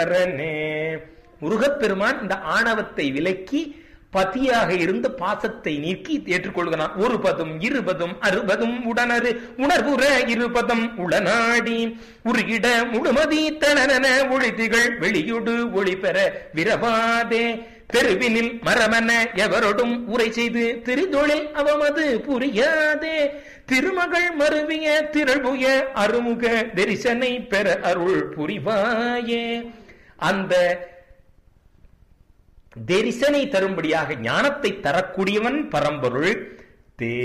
அரணே முருகப்பெருமான் இந்த ஆணவத்தை விலக்கி பதியாக இருந்த பாசத்தை நீக்கி ஏற்றுக்கொள்கிறான் ஒரு பதும் இருபதும் அறுபதும் உடனரு உணர்வுற இருபதம் உளநாடி உருகிட முழுமதி தனன ஒழிதிகள் வெளியுடு ஒளி பெற விரவாதே தெருவினில் மரமன எவரோடும் உரை செய்து திரிதொழில் அவமது புரியாதே திருமகள் மருவிய திரள்புய அருமுக தரிசனை பெற அருள் புரிவாயே அந்த தரிசனை தரும்படியாக ஞானத்தை தரக்கூடியவன் பரம்பொருள் தே